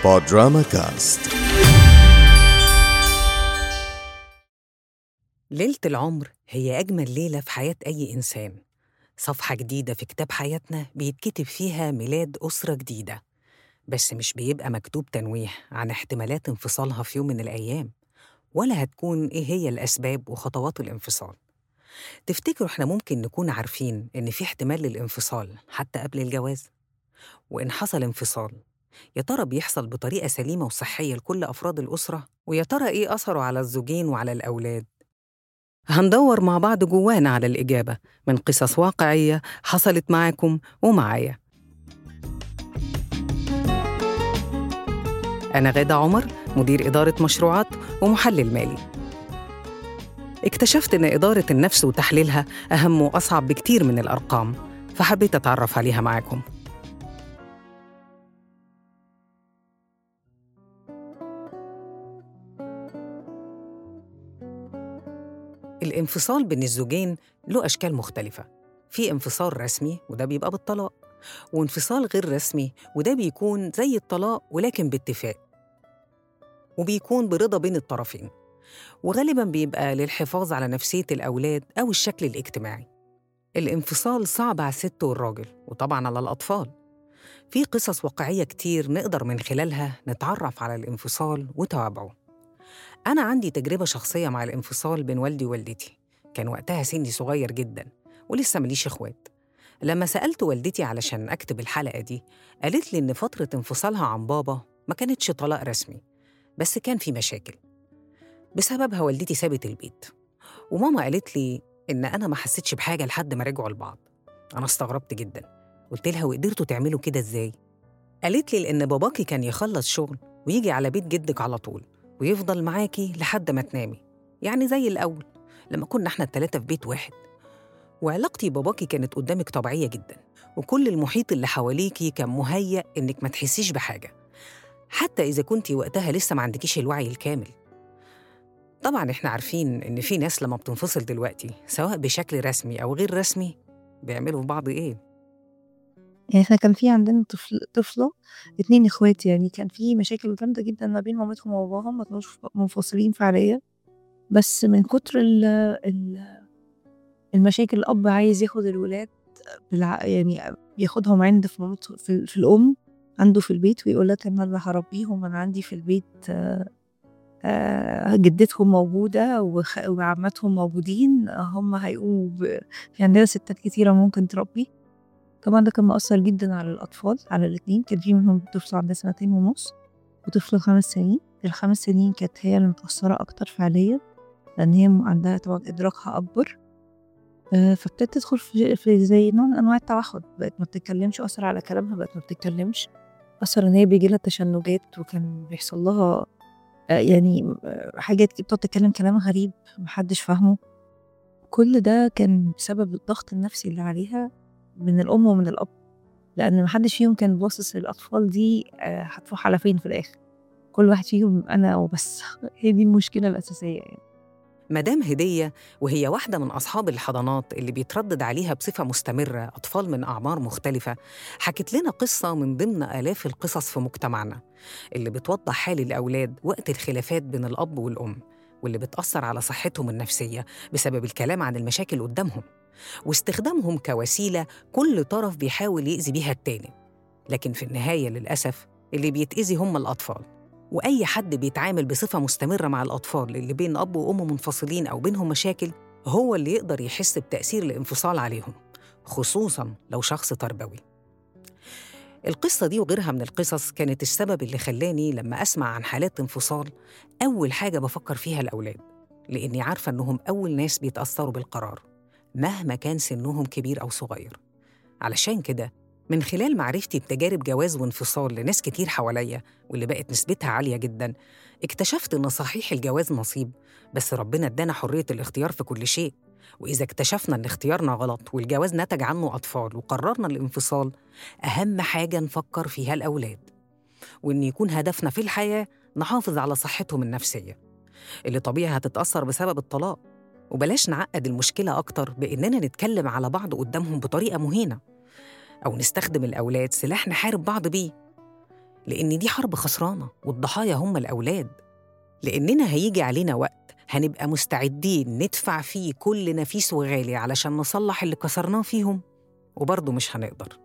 بودراما كاست ليلة العمر هي أجمل ليلة في حياة أي إنسان صفحة جديدة في كتاب حياتنا بيتكتب فيها ميلاد أسرة جديدة بس مش بيبقى مكتوب تنويه عن احتمالات انفصالها في يوم من الأيام ولا هتكون إيه هي الأسباب وخطوات الانفصال تفتكروا إحنا ممكن نكون عارفين إن في احتمال للانفصال حتى قبل الجواز؟ وإن حصل انفصال يا ترى بيحصل بطريقة سليمة وصحية لكل أفراد الأسرة؟ ويا ترى إيه أثره على الزوجين وعلى الأولاد؟ هندور مع بعض جوانا على الإجابة من قصص واقعية حصلت معاكم ومعايا أنا غادة عمر مدير إدارة مشروعات ومحلل مالي اكتشفت إن إدارة النفس وتحليلها أهم وأصعب بكتير من الأرقام فحبيت أتعرف عليها معاكم الانفصال بين الزوجين له أشكال مختلفة في انفصال رسمي وده بيبقى بالطلاق وانفصال غير رسمي وده بيكون زي الطلاق ولكن باتفاق وبيكون برضا بين الطرفين وغالبا بيبقى للحفاظ على نفسية الأولاد أو الشكل الاجتماعي الانفصال صعب على الست والراجل وطبعا على الأطفال في قصص واقعية كتير نقدر من خلالها نتعرف على الانفصال وتوابعه أنا عندي تجربة شخصية مع الانفصال بين والدي ووالدتي كان وقتها سني صغير جدا ولسه مليش إخوات لما سألت والدتي علشان أكتب الحلقة دي قالت لي إن فترة انفصالها عن بابا ما كانتش طلاق رسمي بس كان في مشاكل بسببها والدتي سابت البيت وماما قالت لي إن أنا ما حسيتش بحاجة لحد ما رجعوا لبعض أنا استغربت جدا قلت لها وقدرتوا تعملوا كده إزاي؟ قالت لي لأن باباكي كان يخلص شغل ويجي على بيت جدك على طول ويفضل معاكي لحد ما تنامي يعني زي الأول لما كنا احنا التلاتة في بيت واحد وعلاقتي باباكي كانت قدامك طبيعية جدا وكل المحيط اللي حواليكي كان مهيأ إنك ما تحسيش بحاجة حتى إذا كنتي وقتها لسه ما عندكيش الوعي الكامل طبعا احنا عارفين إن في ناس لما بتنفصل دلوقتي سواء بشكل رسمي أو غير رسمي بيعملوا في بعض إيه يعني إحنا كان في عندنا طفل طفلة اتنين إخوات يعني كان في مشاكل جامدة جدًا ما بين مامتهم وباباهم ما كانوش منفصلين فعليًا، بس من كتر ال ال المشاكل الأب عايز ياخد الولاد بالع يعني ياخدهم عند في مامته في في الأم عنده في البيت ويقول لها أنا اللي هاربيهم أنا عندي في البيت آآ جدتهم موجودة وخ وعماتهم موجودين هم هيقوموا ب في عندنا ستات كتيرة ممكن تربي. طبعًا ده كان مأثّر جدًا على الأطفال على الاتنين كان في منهم طفلة عندها سنتين ونُص وطفلة 5 سنين، ال5 سنين كانت هي اللي متأثّرة أكتر فعليًا لإن هي عندها طبعًا إدراكها أكبر آآ فابتدت تدخل في في زي نوع من أنواع التوحُّد بقت ما بتتكلمش أثّر على كلامها بقت ما بتتكلمش، أثّر إن هي بييجي لها تشنُّجات وكان بيحصل لها آآ يعني حاجات بتقعد تتكلم كلام غريب ما حدّش فاهمه، كل ده كان بسبب الضغط النفسي اللي عليها من الأم ومن الأب، لإن ما حدّش فيهم كان باصص للأطفال دي آآ هتروح على فين في الآخر، كل واحد فيهم أنا وبس هي دي المشكلة الأساسية يعني. مدام هدية وهي واحدة من أصحاب الحضانات اللي بيتردد عليها بصفة مستمرة أطفال من أعمار مختلفة حكت لنا قصة من ضمن آلاف القصص في مجتمعنا اللي بتوضح حال الأولاد وقت الخلافات بين الأب والأم واللي بتأثر على صحتهم النفسية بسبب الكلام عن المشاكل قدامهم واستخدامهم كوسيلة كل طرف بيحاول يأذي بيها التاني لكن في النهاية للأسف اللي بيتأذي هم الأطفال وأي حد بيتعامل بصفة مستمرة مع الأطفال اللي بين أب وأم منفصلين أو بينهم مشاكل هو اللي يقدر يحس بتأثير الانفصال عليهم خصوصاً لو شخص تربوي القصة دي وغيرها من القصص كانت السبب اللي خلاني لما أسمع عن حالات انفصال أول حاجة بفكر فيها الأولاد لأني عارفة إنهم أول ناس بيتأثروا بالقرار مهما كان سنهم كبير أو صغير علشان كده من خلال معرفتي بتجارب جواز وانفصال لناس كتير حواليا واللي بقت نسبتها عالية جدا اكتشفت إن صحيح الجواز نصيب بس ربنا ادانا حرية الاختيار في كل شيء وإذا اكتشفنا إن اختيارنا غلط والجواز نتج عنه أطفال وقررنا الانفصال أهم حاجة نفكر فيها الأولاد وإن يكون هدفنا في الحياة نحافظ على صحتهم النفسية اللي طبيعي هتتأثر بسبب الطلاق وبلاش نعقد المشكلة أكتر بإننا نتكلم على بعض قدامهم بطريقة مهينة أو نستخدم الأولاد سلاح نحارب بعض بيه لأن دي حرب خسرانة والضحايا هم الأولاد لأننا هيجي علينا وقت هنبقى مستعدين ندفع فيه كل نفيس وغالي علشان نصلح اللي كسرناه فيهم وبرضه مش هنقدر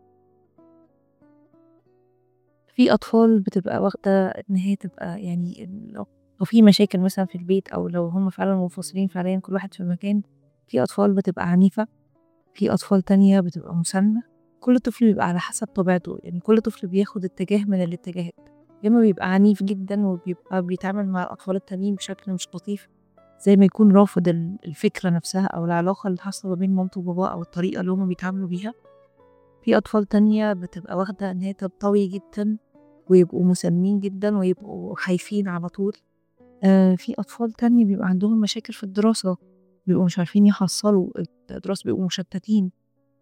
في أطفال بتبقى واخدة إن هي تبقى يعني لو لو في مشاكل مثلًا في البيت أو لو هم فعلًا منفصلين فعليًا كل واحد في مكان، في أطفال بتبقى عنيفة، في أطفال تانية بتبقى مسالمة، كل طفل بيبقى على حسب طبيعته، يعني كل طفل بياخد اتجاه من الاتجاهات، يا إما بيبقى عنيف جدًا وبيبقى بيتعامل مع الأطفال التانيين بشكل مش لطيف، زي ما يكون رافض ال الفكرة نفسها أو العلاقة اللي حاصلة ما بين مامته وباباه أو الطريقة اللي هما بيتعاملوا بيها، في أطفال تانية بتبقى واخدة إن هي تنطوي جدًا ويبقوا مسالمين جدًا ويبقوا خايفين على طول، آآ في أطفال تانية بيبقى عندهم مشاكل في الدراسة، بيبقوا مش عارفين يحصّلوا الدراسة بيبقوا مشتتين.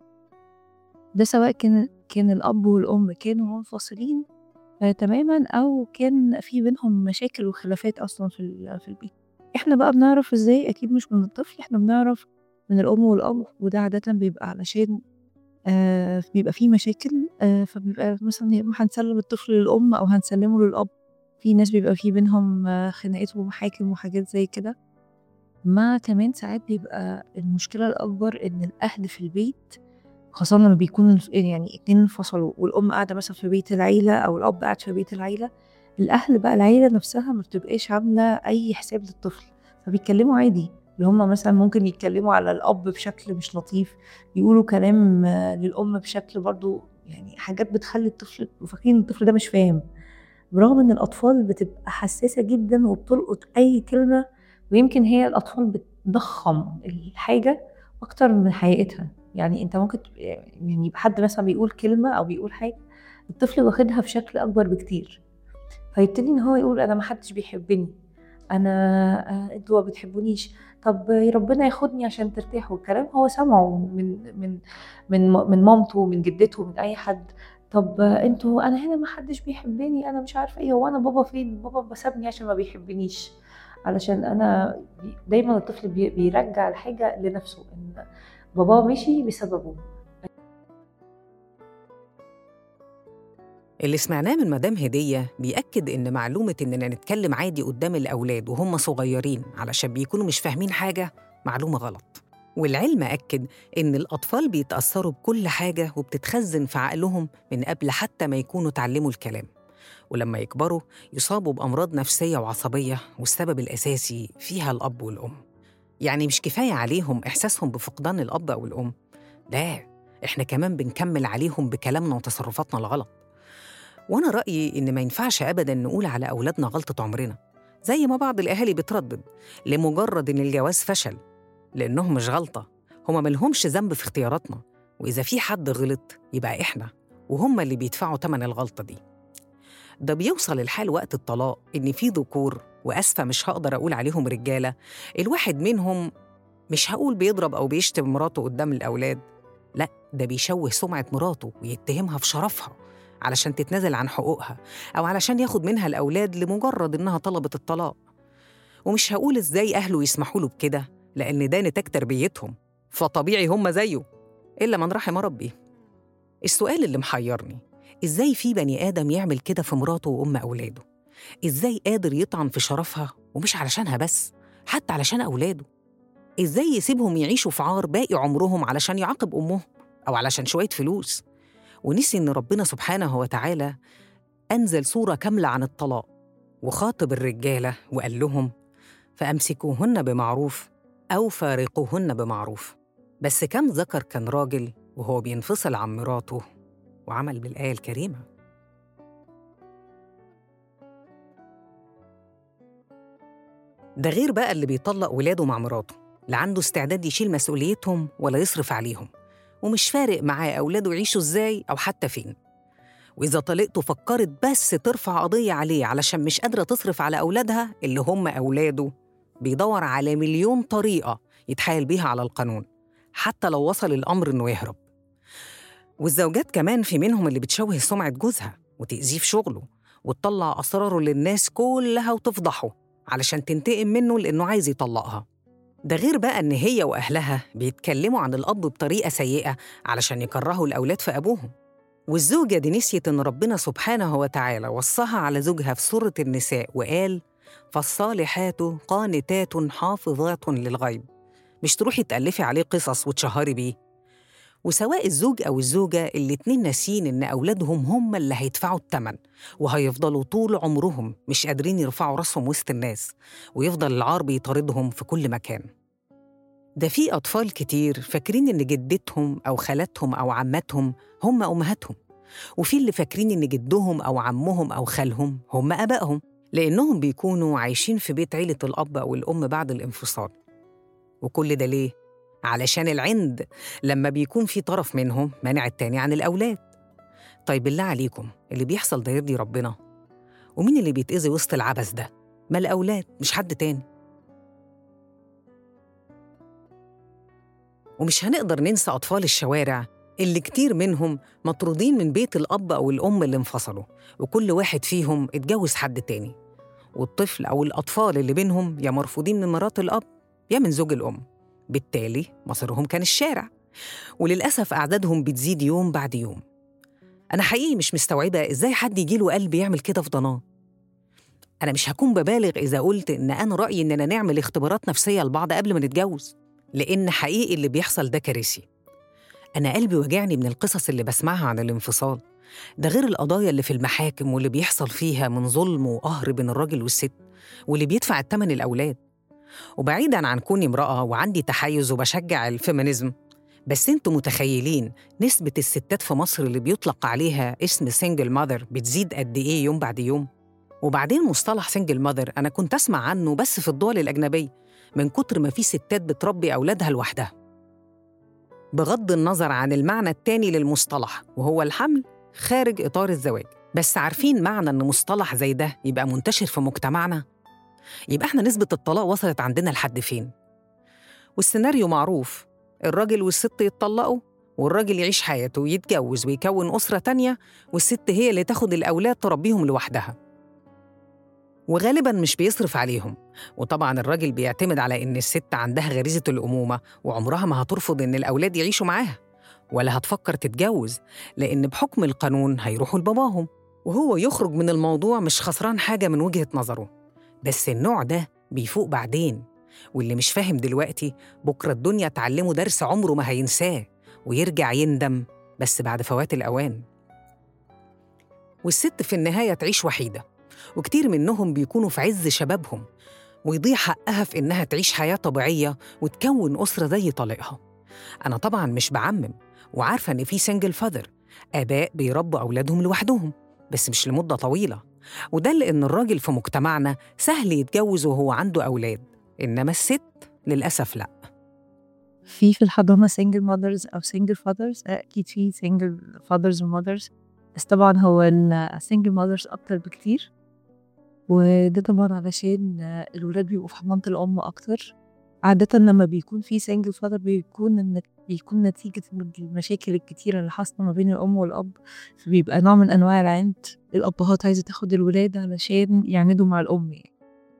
ده سواء كان كان الأب والأم كانوا منفصلين آآ تمامًا أو كان في بينهم مشاكل وخلافات أصلًا في ال في البيت. إحنا بقى بنعرف إزاي أكيد مش من الطفل، إحنا بنعرف من الأم والأب وده عادةً بيبقى علشان آآ بيبقى في مشاكل آآ فبيبقى مثلًا يا إما هنسلِّم الطفل للأم أو هنسلِّمه للأب، في ناس بيبقى في بينهم خناقات ومحاكم وحاجات زي كده. مع كمان ساعات بيبقى المشكلة الأكبر إن الأهل في البيت خاصةً لمّا بيكونوا انف يعني اتنين انفصلوا والأم قاعدة مثلًا في بيت العيلة أو الأب قاعد في بيت العيلة، الأهل بقى العيلة نفسها ما بتبقاش عاملة أي حساب للطفل، فبيتكلموا عادي، اللي هم مثلًا ممكن يتكلموا على الأب بشكل مش لطيف، يقولوا كلام للأم بشكل برضه يعني حاجات بتخلّي الطفل وفاكرين إن الطفل ده مش فاهم، برغم إن الأطفال بتبقى حساسة جدًا وبتلقط أي كلمة ويمكن هي الأطفال بتضخّم الحاجة أكتر من حقيقتها، يعني أنت ممكن تب يعني يبقى حد مثلًا بيقول كلمة أو بيقول حاجة، الطفل واخدها بشكل أكبر بكتير، فيبتدي إن هو يقول أنا ما حدش بيحبني، أنا آآ أنتم ما بتحبونيش، طب ربنا ياخدني عشان ترتاحوا، كلام هو سمعه من من من م من مامته، من جدته، من أي حد، طب أنتم أنا هنا ما حدش بيحبني، أنا مش عارفة إيه، هو أنا بابا فين؟ بابا سابني عشان ما بيحبنيش، علشان أنا ب دايمًا الطفل بي بيرجّع الحاجة لنفسه، إن باباه مشي بسببه. اللي سمعناه من مدام هدية بيأكد إن معلومة إننا نتكلم عادي قدام الأولاد وهم صغيرين علشان بيكونوا مش فاهمين حاجة معلومة غلط والعلم أكد إن الأطفال بيتأثروا بكل حاجة وبتتخزن في عقلهم من قبل حتى ما يكونوا اتعلموا الكلام ولما يكبروا يصابوا بأمراض نفسية وعصبية والسبب الأساسي فيها الأب والأم يعني مش كفاية عليهم إحساسهم بفقدان الأب أو الأم لا إحنا كمان بنكمل عليهم بكلامنا وتصرفاتنا الغلط وأنا رأيي إن ما ينفعش أبداً نقول على أولادنا غلطة عمرنا زي ما بعض الأهالي بتردد لمجرد إن الجواز فشل لأنهم مش غلطة هما ملهمش ذنب في اختياراتنا وإذا في حد غلط يبقى إحنا وهم اللي بيدفعوا تمن الغلطة دي ده بيوصل الحال وقت الطلاق إن في ذكور وأسفة مش هقدر أقول عليهم رجالة الواحد منهم مش هقول بيضرب أو بيشتم مراته قدام الأولاد لا ده بيشوه سمعة مراته ويتهمها في شرفها علشان تتنازل عن حقوقها أو علشان ياخد منها الأولاد لمجرد إنها طلبت الطلاق ومش هقول إزاي أهله يسمحوا له بكده لأن ده نتاج تربيتهم فطبيعي هم زيه إلا من رحم ربي السؤال اللي محيرني إزاي في بني آدم يعمل كده في مراته وأم أولاده إزاي قادر يطعن في شرفها ومش علشانها بس حتى علشان أولاده إزاي يسيبهم يعيشوا في عار باقي عمرهم علشان يعاقب أمهم أو علشان شوية فلوس ونسي إن ربنا سبحانه وتعالى أنزل سورة كاملة عن الطلاق وخاطب الرجالة وقال لهم فأمسكوهن بمعروف أو فارقوهن بمعروف بس كم ذكر كان راجل وهو بينفصل عن مراته وعمل بالآية الكريمة ده غير بقى اللي بيطلق ولاده مع مراته لا عنده استعداد يشيل مسؤوليتهم ولا يصرف عليهم ومش فارق معاه أولاده يعيشوا إزاي أو حتى فين وإذا طلقته فكرت بس ترفع قضية عليه علشان مش قادرة تصرف على أولادها اللي هم أولاده بيدور على مليون طريقة يتحايل بيها على القانون حتى لو وصل الأمر إنه يهرب والزوجات كمان في منهم اللي بتشوه سمعة جوزها وتأذيه في شغله وتطلع أسراره للناس كلها وتفضحه علشان تنتقم منه لأنه عايز يطلقها ده غير بقى إن هي وأهلها بيتكلموا عن الأب بطريقة سيئة علشان يكرهوا الأولاد في أبوهم والزوجة دي نسيت إن ربنا سبحانه وتعالى وصاها على زوجها في سورة النساء وقال فالصالحات قانتات حافظات للغيب مش تروحي تألفي عليه قصص وتشهري بيه وسواء الزوج أو الزوجة الاتنين ناسيين إن أولادهم هم اللي هيدفعوا التمن وهيفضلوا طول عمرهم مش قادرين يرفعوا راسهم وسط الناس ويفضل العار بيطاردهم في كل مكان ده في أطفال كتير فاكرين إن جدتهم أو خالاتهم أو عماتهم هم أمهاتهم وفي اللي فاكرين إن جدهم أو عمهم أو خالهم هم أبائهم لأنهم بيكونوا عايشين في بيت عيلة الأب أو الأم بعد الانفصال وكل ده ليه؟ علشان العند لما بيكون في طرف منهم مانع التاني عن الأولاد طيب بالله عليكم اللي بيحصل ده يرضي ربنا ومين اللي بيتأذي وسط العبث ده؟ ما الأولاد مش حد تاني ومش هنقدر ننسى أطفال الشوارع اللي كتير منهم مطرودين من بيت الأب أو الأم اللي انفصلوا وكل واحد فيهم اتجوز حد تاني والطفل أو الأطفال اللي بينهم يا مرفوضين من مرات الأب يا من زوج الأم بالتالي مصيرهم كان الشارع وللأسف أعدادهم بتزيد يوم بعد يوم أنا حقيقي مش مستوعبة إزاي حد يجيله قلب يعمل كده في ضناه أنا مش هكون ببالغ إذا قلت إن أنا رأيي إننا نعمل اختبارات نفسية لبعض قبل ما نتجوز لأن حقيقي اللي بيحصل ده كارثي أنا قلبي وجعني من القصص اللي بسمعها عن الانفصال ده غير القضايا اللي في المحاكم واللي بيحصل فيها من ظلم وقهر بين الراجل والست واللي بيدفع الثمن الأولاد وبعيداً عن كوني امرأة وعندي تحيز وبشجع الفيمينيزم بس انتوا متخيلين نسبة الستات في مصر اللي بيطلق عليها اسم سنجل ماذر بتزيد قد إيه يوم بعد يوم؟ وبعدين مصطلح سنجل ماذر أنا كنت أسمع عنه بس في الدول الأجنبية من كتر ما في ستات بتربي أولادها لوحدها بغض النظر عن المعنى التاني للمصطلح وهو الحمل خارج إطار الزواج بس عارفين معنى إن مصطلح زي ده يبقى منتشر في مجتمعنا؟ يبقى إحنا نسبة الطلاق وصلت عندنا لحد فين؟ والسيناريو معروف الراجل والست يتطلقوا والراجل يعيش حياته ويتجوز ويكون أسرة تانية والست هي اللي تاخد الأولاد تربيهم لوحدها وغالبا مش بيصرف عليهم وطبعا الراجل بيعتمد على إن الست عندها غريزة الأمومة وعمرها ما هترفض إن الأولاد يعيشوا معاها ولا هتفكر تتجوز لأن بحكم القانون هيروحوا لباباهم وهو يخرج من الموضوع مش خسران حاجة من وجهة نظره بس النوع ده بيفوق بعدين واللي مش فاهم دلوقتي بكرة الدنيا تعلمه درس عمره ما هينساه ويرجع يندم بس بعد فوات الأوان والست في النهاية تعيش وحيدة وكتير منهم بيكونوا في عز شبابهم ويضيع حقها في إنها تعيش حياة طبيعية وتكون أسرة زي طليقها أنا طبعاً مش بعمم وعارفة إن في سنجل فاذر آباء بيربوا أولادهم لوحدهم بس مش لمدة طويلة وده لأن الراجل في مجتمعنا سهل يتجوز وهو عنده أولاد إنما الست للأسف لأ في في الحضانة single mothers أو single fathers أكيد في single fathers و mothers بس طبعا هو ال single mothers أكتر بكتير وده طبعا علشان الولاد بيبقوا في حضانة الأم أكتر عادة لما بيكون في single father بيكون إن بيكون نتيجة المشاكل الكتيرة اللي حاصلة ما بين الأم والأب فبيبقى نوع من أنواع العند الأبهات عايزة تاخد الولاد علشان يعندوا مع الأم يعني.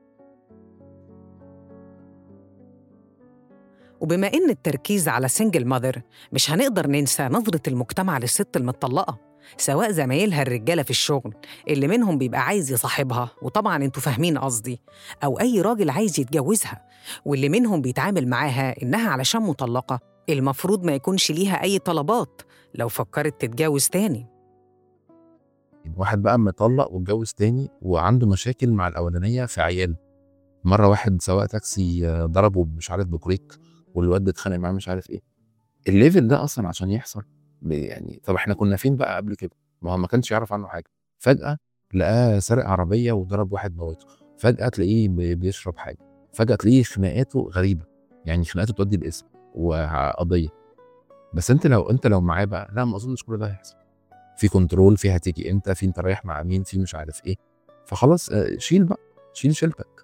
وبما إن التركيز على سنجل ماذر مش هنقدر ننسى نظرة المجتمع للست المطلقة سواء زمايلها الرجالة في الشغل اللي منهم بيبقى عايز يصاحبها وطبعا انتوا فاهمين قصدي أو أي راجل عايز يتجوزها واللي منهم بيتعامل معاها إنها علشان مطلقة المفروض ما يكونش ليها أي طلبات لو فكرت تتجوز تاني واحد بقى مطلق واتجوز تاني وعنده مشاكل مع الاولانيه في عيال مره واحد سواق تاكسي آه، ضربه مش عارف بكريك والواد اتخانق معاه مش عارف ايه الليفل ده اصلا عشان يحصل ب- يعني طب احنا كنا فين بقى قبل كده ما هو ما كانش يعرف عنه حاجه فجاه لقاه سرق عربيه وضرب واحد موته فجاه تلاقيه بي- بيشرب حاجه فجاه تلاقيه خناقاته غريبه يعني خناقاته تودي الاسم وقضيه بس انت لو انت لو معاه بقى لا ما اظنش كل ده هيحصل في كنترول في هتيجي امتى في انت رايح مع مين في مش عارف ايه فخلاص آه، شيل بقى شيل شيلتك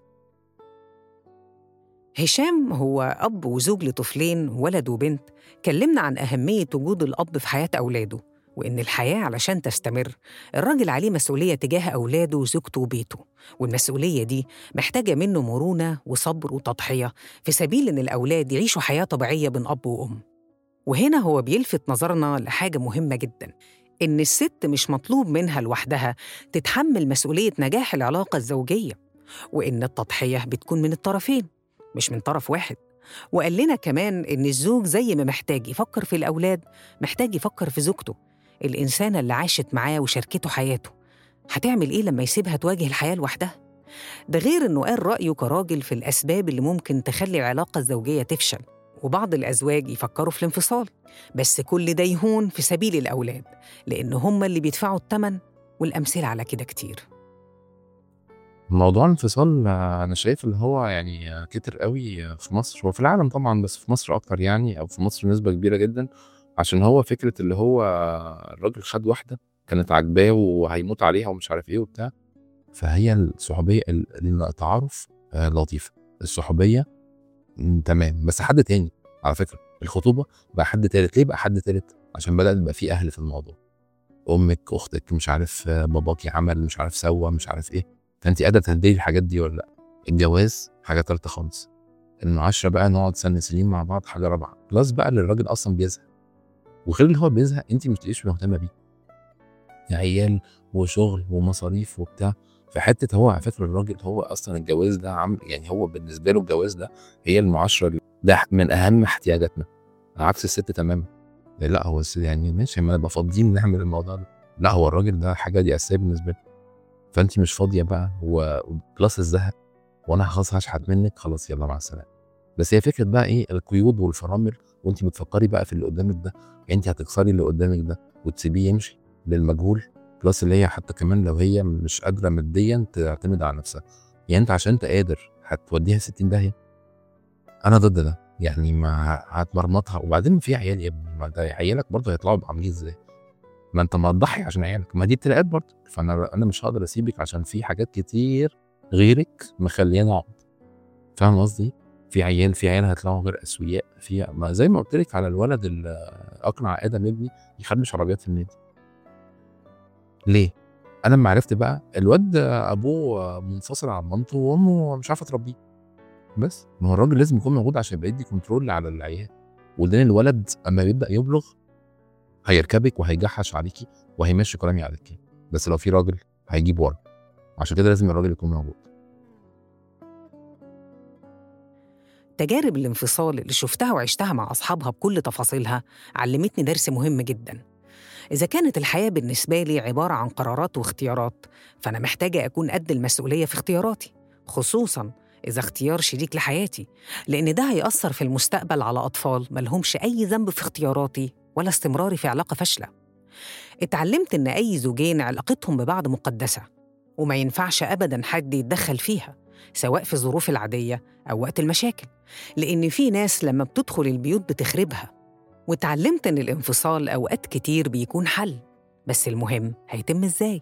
هشام هو أب وزوج لطفلين ولد وبنت كلمنا عن أهمية وجود الأب في حياة أولاده وإن الحياة علشان تستمر الراجل عليه مسؤولية تجاه أولاده وزوجته وبيته والمسؤولية دي محتاجة منه مرونة وصبر وتضحية في سبيل إن الأولاد يعيشوا حياة طبيعية بين أب وأم وهنا هو بيلفت نظرنا لحاجة مهمة جدا إن الست مش مطلوب منها لوحدها تتحمل مسؤولية نجاح العلاقة الزوجية وإن التضحية بتكون من الطرفين مش من طرف واحد وقال لنا كمان إن الزوج زي ما محتاج يفكر في الأولاد محتاج يفكر في زوجته الإنسانة اللي عاشت معاه وشاركته حياته هتعمل إيه لما يسيبها تواجه الحياة لوحدها؟ ده غير إنه قال رأيه كراجل في الأسباب اللي ممكن تخلي العلاقة الزوجية تفشل وبعض الأزواج يفكروا في الانفصال بس كل ده يهون في سبيل الأولاد لأن هم اللي بيدفعوا الثمن والأمثلة على كده كتير موضوع الانفصال آه، انا شايف اللي هو يعني آه، كتر قوي آه، في مصر وفي العالم طبعا بس في مصر اكتر يعني او في مصر نسبه كبيره جدا عشان هو فكره اللي هو الراجل خد واحده كانت عاجباه وهيموت عليها ومش عارف ايه وبتاع فهي الصحوبيه ال- التعارف آه، لطيفه الصحوبيه م، تمام بس حد تاني على فكره الخطوبه بقى حد تالت ليه بقى حد تالت عشان بدات يبقى في اهل في الموضوع امك اختك مش عارف آه، باباكي عمل مش عارف سوى مش عارف ايه فانت قادره تهدي الحاجات دي ولا لا الجواز حاجه تالته خالص المعاشره بقى نقعد سنه سنين مع بعض حاجه رابعه بلس بقى اللي الراجل اصلا بيزهق وغير اللي هو بيزهق انت مش تلاقيش مهتمه بيه عيال وشغل ومصاريف وبتاع فحته هو على فكره الراجل هو اصلا الجواز ده عم يعني هو بالنسبه له الجواز ده هي المعاشره اللي- ده من اهم احتياجاتنا عكس الست تماما لا هو الس- يعني ماشي ما نبقى فاضيين نعمل الموضوع ده لا هو الراجل ده حاجه دي اساسيه بالنسبه له فانت مش فاضيه بقى وبلس الزهق وانا خلاص هشحت منك خلاص يلا مع السلامه بس هي فكره بقى ايه القيود والفرامل وانت بتفكري بقى في اللي قدامك ده يعني انت هتكسري اللي قدامك ده وتسيبيه يمشي للمجهول بلس اللي هي حتى كمان لو هي مش قادره ماديا تعتمد على نفسها يعني انت عشان انت قادر هتوديها 60 داهيه انا ضد ده يعني ما هتمرمطها وبعدين في عيال يا ابني ما ده عيالك برضه هيطلعوا عاملين ازاي ما انت ما تضحي عشان عيالك ما دي ابتلاءات برضه فانا انا مش هقدر اسيبك عشان في حاجات كتير غيرك مخلياني اقعد فاهم قصدي في عيال في عيال هيطلعوا غير اسوياء في ما زي ما قلت لك على الولد اللي اقنع ادم ابني يخربش عربيات في النادي ليه انا لما عرفت بقى الواد ابوه منفصل عن مامته وامه مش عارفه تربيه بس ما هو الراجل لازم يكون موجود عشان يبقى يدي كنترول على العيال وده الولد اما بيبدا يبلغ هيركبك وهيجحش عليكي وهيمشي كلامي عليكي بس لو في راجل هيجيب ورا عشان كده لازم الراجل يكون موجود تجارب الانفصال اللي شفتها وعشتها مع أصحابها بكل تفاصيلها علمتني درس مهم جدا إذا كانت الحياة بالنسبة لي عبارة عن قرارات واختيارات فأنا محتاجة أكون قد المسؤولية في اختياراتي خصوصاً إذا اختيار شريك لحياتي لأن ده هيأثر في المستقبل على أطفال ملهمش أي ذنب في اختياراتي ولا استمراري في علاقة فاشلة اتعلمت إن أي زوجين علاقتهم ببعض مقدسة وما ينفعش أبداً حد يتدخل فيها سواء في الظروف العادية أو وقت المشاكل لأن في ناس لما بتدخل البيوت بتخربها واتعلمت إن الانفصال أوقات كتير بيكون حل بس المهم هيتم إزاي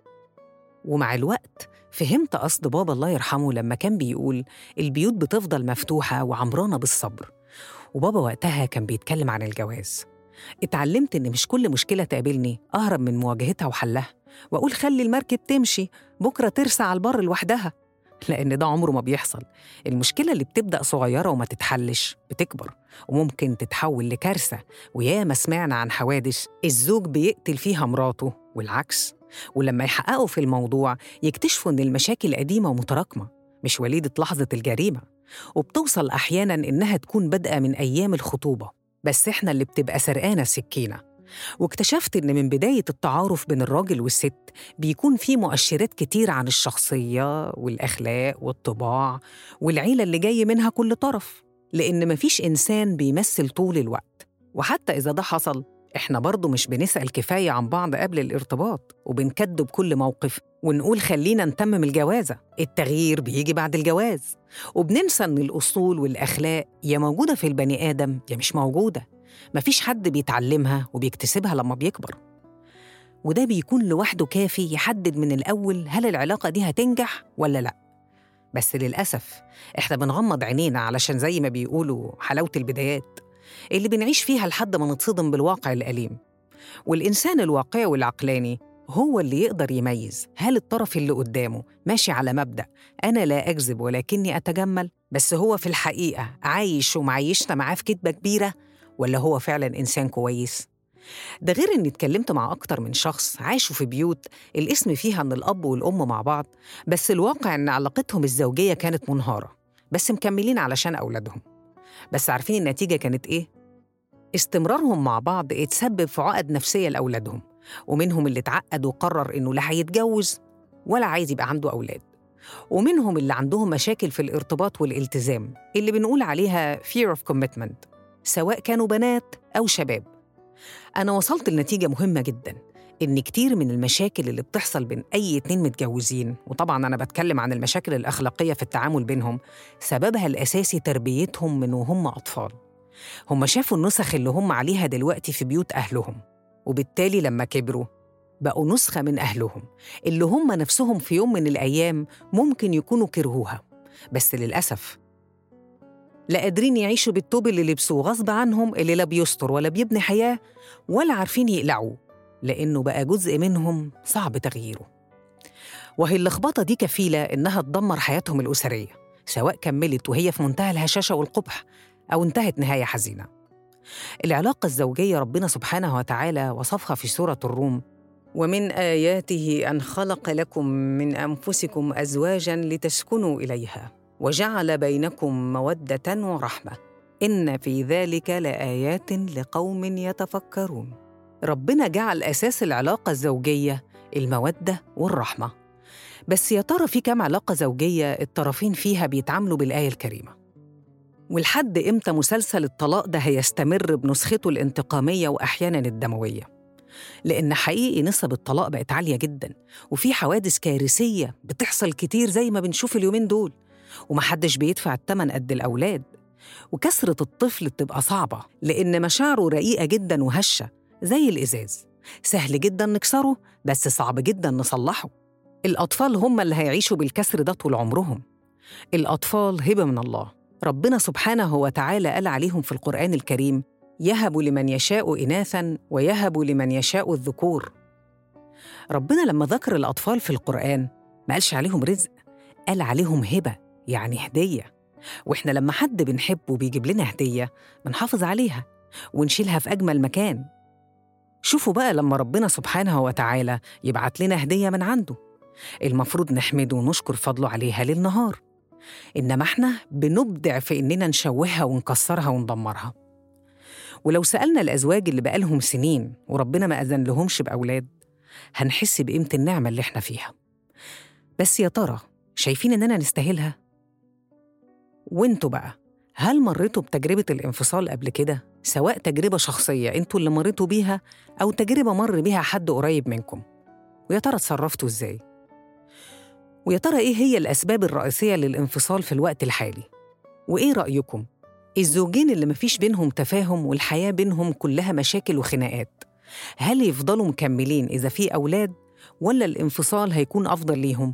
ومع الوقت فهمت قصد بابا الله يرحمه لما كان بيقول البيوت بتفضل مفتوحة وعمرانة بالصبر وبابا وقتها كان بيتكلم عن الجواز اتعلمت إن مش كل مشكلة تقابلني أهرب من مواجهتها وحلها وأقول خلي المركب تمشي بكرة ترسى على البر لوحدها لأن ده عمره ما بيحصل المشكلة اللي بتبدأ صغيرة وما تتحلش بتكبر وممكن تتحول لكارثة وياما سمعنا عن حوادث الزوج بيقتل فيها مراته والعكس ولما يحققوا في الموضوع يكتشفوا إن المشاكل قديمة ومتراكمة مش وليدة لحظة الجريمة وبتوصل أحياناً إنها تكون بادئة من أيام الخطوبة بس إحنا اللي بتبقى سرقانة السكينة واكتشفت إن من بداية التعارف بين الراجل والست بيكون في مؤشرات كتير عن الشخصية والأخلاق والطباع والعيلة اللي جاي منها كل طرف لأن مفيش إنسان بيمثل طول الوقت وحتى إذا ده حصل إحنا برضه مش بنسأل كفاية عن بعض قبل الارتباط وبنكدب كل موقف ونقول خلينا نتمم الجوازة التغيير بيجي بعد الجواز وبننسى إن الأصول والأخلاق يا موجودة في البني آدم يا مش موجودة مفيش حد بيتعلمها وبيكتسبها لما بيكبر وده بيكون لوحده كافي يحدد من الأول هل العلاقة دي هتنجح ولا لأ بس للأسف إحنا بنغمض عينينا علشان زي ما بيقولوا حلاوة البدايات اللي بنعيش فيها لحد ما نتصدم بالواقع الأليم والإنسان الواقعي والعقلاني هو اللي يقدر يميز هل الطرف اللي قدامه ماشي على مبدأ أنا لا أكذب ولكني أتجمل بس هو في الحقيقة عايش ومعيشنا معاه في كدبة كبيرة ولا هو فعلا إنسان كويس ده غير إني اتكلمت مع أكتر من شخص عاشوا في بيوت الاسم فيها إن الأب والأم مع بعض بس الواقع إن علاقتهم الزوجية كانت منهارة بس مكملين علشان أولادهم بس عارفين النتيجة كانت إيه؟ استمرارهم مع بعض اتسبب في عقد نفسية لأولادهم ومنهم اللي اتعقد وقرر إنه لا هيتجوز ولا عايز يبقى عنده أولاد ومنهم اللي عندهم مشاكل في الارتباط والالتزام اللي بنقول عليها fear of commitment سواء كانوا بنات أو شباب أنا وصلت لنتيجة مهمة جدا إن كتير من المشاكل اللي بتحصل بين أي اتنين متجوزين وطبعا أنا بتكلم عن المشاكل الأخلاقية في التعامل بينهم سببها الأساسي تربيتهم من وهم أطفال هم شافوا النسخ اللي هم عليها دلوقتي في بيوت أهلهم وبالتالي لما كبروا بقوا نسخة من أهلهم اللي هم نفسهم في يوم من الأيام ممكن يكونوا كرهوها بس للأسف لا قادرين يعيشوا بالطوب اللي لبسوه غصب عنهم اللي لا بيستر ولا بيبني حياة ولا عارفين يقلعوه لأنه بقى جزء منهم صعب تغييره وهي اللخبطة دي كفيلة إنها تدمر حياتهم الأسرية سواء كملت وهي في منتهى الهشاشة والقبح أو انتهت نهاية حزينة العلاقة الزوجية ربنا سبحانه وتعالى وصفها في سورة الروم ومن آياته أن خلق لكم من أنفسكم أزواجا لتسكنوا إليها وجعل بينكم مودة ورحمة إن في ذلك لآيات لقوم يتفكرون ربنا جعل أساس العلاقة الزوجية المودة والرحمة بس يا ترى في كام علاقة زوجية الطرفين فيها بيتعاملوا بالآية الكريمة ولحد إمتى مسلسل الطلاق ده هيستمر بنسخته الانتقامية وأحياناً الدموية لأن حقيقي نسب الطلاق بقت عالية جدا وفي حوادث كارثية بتحصل كتير زي ما بنشوف اليومين دول ومحدش بيدفع التمن قد الأولاد وكسرة الطفل بتبقى صعبة لأن مشاعره رقيقة جدا وهشة زي الإزاز سهل جدا نكسره بس صعب جدا نصلحه الأطفال هم اللي هيعيشوا بالكسر ده طول عمرهم الأطفال هبة من الله ربنا سبحانه وتعالى قال عليهم في القرآن الكريم يهب لمن يشاء إناثا ويهب لمن يشاء الذكور ربنا لما ذكر الأطفال في القرآن ما قالش عليهم رزق قال عليهم هبة يعني هدية وإحنا لما حد بنحبه بيجيب لنا هدية بنحافظ عليها ونشيلها في أجمل مكان شوفوا بقى لما ربنا سبحانه وتعالى يبعت لنا هدية من عنده المفروض نحمده ونشكر فضله عليها ليل نهار إنما إحنا بنبدع في إننا نشوهها ونكسرها وندمرها ولو سألنا الأزواج اللي بقالهم سنين وربنا ما أذن لهمش بأولاد هنحس بقيمة النعمة اللي إحنا فيها بس يا ترى شايفين إننا نستاهلها؟ وانتوا بقى هل مريتوا بتجربة الانفصال قبل كده؟ سواء تجربة شخصية انتوا اللي مريتوا بيها أو تجربة مر بيها حد قريب منكم ويا ترى اتصرفتوا ازاي؟ ويا ترى ايه هي الأسباب الرئيسية للانفصال في الوقت الحالي؟ وإيه رأيكم؟ الزوجين اللي مفيش بينهم تفاهم والحياة بينهم كلها مشاكل وخناقات هل يفضلوا مكملين إذا في أولاد ولا الانفصال هيكون أفضل ليهم؟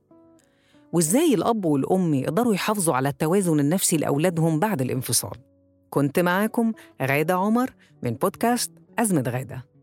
وإزاي الأب والأم يقدروا يحافظوا على التوازن النفسي لأولادهم بعد الانفصال؟ كنت معاكم غادة عمر من بودكاست أزمة غادة